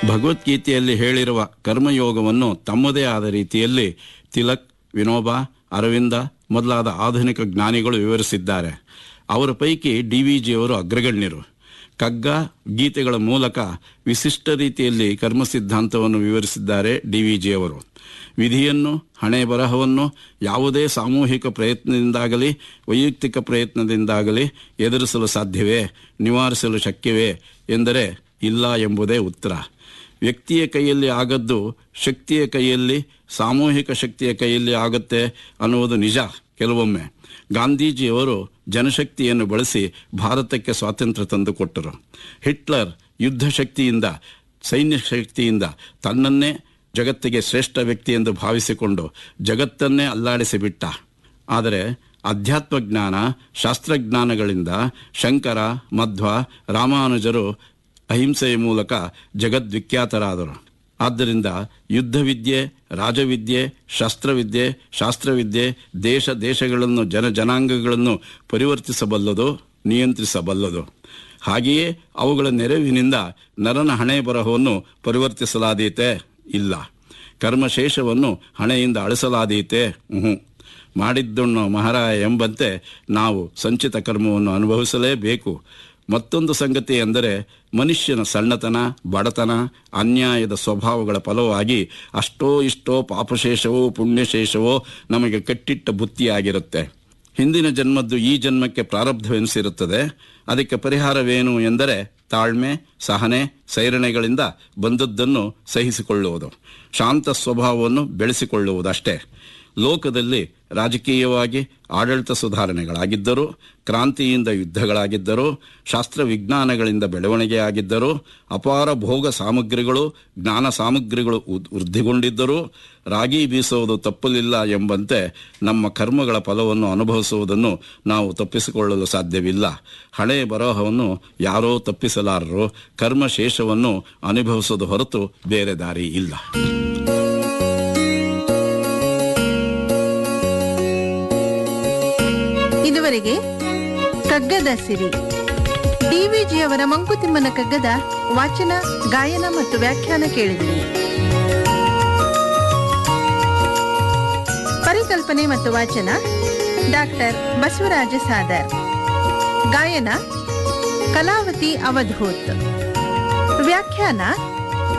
ಭಗವದ್ಗೀತೆಯಲ್ಲಿ ಹೇಳಿರುವ ಕರ್ಮಯೋಗವನ್ನು ತಮ್ಮದೇ ಆದ ರೀತಿಯಲ್ಲಿ ತಿಲಕ್ ವಿನೋಬ ಅರವಿಂದ ಮೊದಲಾದ ಆಧುನಿಕ ಜ್ಞಾನಿಗಳು ವಿವರಿಸಿದ್ದಾರೆ ಅವರ ಪೈಕಿ ಡಿ ವಿ ಜಿಯವರು ಅಗ್ರಗಣ್ಯರು ಕಗ್ಗ ಗೀತೆಗಳ ಮೂಲಕ ವಿಶಿಷ್ಟ ರೀತಿಯಲ್ಲಿ ಕರ್ಮ ಸಿದ್ಧಾಂತವನ್ನು ವಿವರಿಸಿದ್ದಾರೆ ಡಿ ವಿ ಜಿಯವರು ವಿಧಿಯನ್ನು ಹಣೆ ಬರಹವನ್ನು ಯಾವುದೇ ಸಾಮೂಹಿಕ ಪ್ರಯತ್ನದಿಂದಾಗಲಿ ವೈಯಕ್ತಿಕ ಪ್ರಯತ್ನದಿಂದಾಗಲಿ ಎದುರಿಸಲು ಸಾಧ್ಯವೇ ನಿವಾರಿಸಲು ಶಕ್ಯವೇ ಎಂದರೆ ಇಲ್ಲ ಎಂಬುದೇ ಉತ್ತರ ವ್ಯಕ್ತಿಯ ಕೈಯಲ್ಲಿ ಆಗದ್ದು ಶಕ್ತಿಯ ಕೈಯಲ್ಲಿ ಸಾಮೂಹಿಕ ಶಕ್ತಿಯ ಕೈಯಲ್ಲಿ ಆಗುತ್ತೆ ಅನ್ನುವುದು ನಿಜ ಕೆಲವೊಮ್ಮೆ ಗಾಂಧೀಜಿಯವರು ಜನಶಕ್ತಿಯನ್ನು ಬಳಸಿ ಭಾರತಕ್ಕೆ ಸ್ವಾತಂತ್ರ್ಯ ತಂದುಕೊಟ್ಟರು ಹಿಟ್ಲರ್ ಯುದ್ಧ ಶಕ್ತಿಯಿಂದ ಸೈನ್ಯ ಶಕ್ತಿಯಿಂದ ತನ್ನನ್ನೇ ಜಗತ್ತಿಗೆ ಶ್ರೇಷ್ಠ ವ್ಯಕ್ತಿ ಎಂದು ಭಾವಿಸಿಕೊಂಡು ಜಗತ್ತನ್ನೇ ಅಲ್ಲಾಡಿಸಿಬಿಟ್ಟ ಆದರೆ ಅಧ್ಯಾತ್ಮ ಜ್ಞಾನ ಶಾಸ್ತ್ರಜ್ಞಾನಗಳಿಂದ ಶಂಕರ ಮಧ್ವ ರಾಮಾನುಜರು ಅಹಿಂಸೆಯ ಮೂಲಕ ಜಗದ್ವಿಖ್ಯಾತರಾದರು ಆದ್ದರಿಂದ ಯುದ್ಧವಿದ್ಯೆ ರಾಜವಿದ್ಯೆ ಶಸ್ತ್ರವಿದ್ಯೆ ಶಾಸ್ತ್ರವಿದ್ಯೆ ದೇಶ ದೇಶಗಳನ್ನು ಜನ ಜನಾಂಗಗಳನ್ನು ಪರಿವರ್ತಿಸಬಲ್ಲದು ನಿಯಂತ್ರಿಸಬಲ್ಲದು ಹಾಗೆಯೇ ಅವುಗಳ ನೆರವಿನಿಂದ ನರನ ಹಣೆ ಬರಹವನ್ನು ಪರಿವರ್ತಿಸಲಾದೀತೆ ಇಲ್ಲ ಕರ್ಮಶೇಷವನ್ನು ಹಣೆಯಿಂದ ಅಳಿಸಲಾದೀತೆ ಹ್ಞೂ ಮಾಡಿದ್ದನ್ನು ಮಹಾರಾಯ ಎಂಬಂತೆ ನಾವು ಸಂಚಿತ ಕರ್ಮವನ್ನು ಅನುಭವಿಸಲೇಬೇಕು ಮತ್ತೊಂದು ಸಂಗತಿ ಎಂದರೆ ಮನುಷ್ಯನ ಸಣ್ಣತನ ಬಡತನ ಅನ್ಯಾಯದ ಸ್ವಭಾವಗಳ ಫಲವಾಗಿ ಅಷ್ಟೋ ಇಷ್ಟೋ ಪಾಪಶೇಷವೋ ಪುಣ್ಯಶೇಷವೋ ನಮಗೆ ಕಟ್ಟಿಟ್ಟ ಬುತ್ತಿಯಾಗಿರುತ್ತೆ ಹಿಂದಿನ ಜನ್ಮದ್ದು ಈ ಜನ್ಮಕ್ಕೆ ಪ್ರಾರಬ್ಧವೆನಿಸಿರುತ್ತದೆ ಅದಕ್ಕೆ ಪರಿಹಾರವೇನು ಎಂದರೆ ತಾಳ್ಮೆ ಸಹನೆ ಸೈರಣೆಗಳಿಂದ ಬಂದದ್ದನ್ನು ಸಹಿಸಿಕೊಳ್ಳುವುದು ಶಾಂತ ಸ್ವಭಾವವನ್ನು ಬೆಳೆಸಿಕೊಳ್ಳುವುದಷ್ಟೇ ಲೋಕದಲ್ಲಿ ರಾಜಕೀಯವಾಗಿ ಆಡಳಿತ ಸುಧಾರಣೆಗಳಾಗಿದ್ದರೂ ಕ್ರಾಂತಿಯಿಂದ ಯುದ್ಧಗಳಾಗಿದ್ದರೂ ಶಾಸ್ತ್ರ ವಿಜ್ಞಾನಗಳಿಂದ ಬೆಳವಣಿಗೆಯಾಗಿದ್ದರೂ ಅಪಾರ ಭೋಗ ಸಾಮಗ್ರಿಗಳು ಜ್ಞಾನ ಸಾಮಗ್ರಿಗಳು ಉದ್- ವೃದ್ಧಿಗೊಂಡಿದ್ದರೂ ರಾಗಿ ಬೀಸುವುದು ತಪ್ಪಲಿಲ್ಲ ಎಂಬಂತೆ ನಮ್ಮ ಕರ್ಮಗಳ ಫಲವನ್ನು ಅನುಭವಿಸುವುದನ್ನು ನಾವು ತಪ್ಪಿಸಿಕೊಳ್ಳಲು ಸಾಧ್ಯವಿಲ್ಲ ಹಣೆ ಬರಹವನ್ನು ಯಾರೋ ತಪ್ಪಿಸಲಾರರು ಕರ್ಮ ಶೇಷವನ್ನು ಅನುಭವಿಸೋದು ಹೊರತು ಬೇರೆ ದಾರಿ ಇಲ್ಲ ಇದುವರೆಗೆ ಕಗ್ಗದ ಸಿರಿ ಡಿವಿಜಿಯವರ ಮಂಕುತಿಮ್ಮನ ಕಗ್ಗದ ವಾಚನ ಗಾಯನ ಮತ್ತು ವ್ಯಾಖ್ಯಾನ ಕೇಳಿದಿರಿ ಪರಿಕಲ್ಪನೆ ಮತ್ತು ವಾಚನ ಡಾಕ್ಟರ್ ಬಸವರಾಜ ಸಾದರ್ ಗಾಯನ ಕಲಾವತಿ ಅವಧೂತ್ ವ್ಯಾಖ್ಯಾನ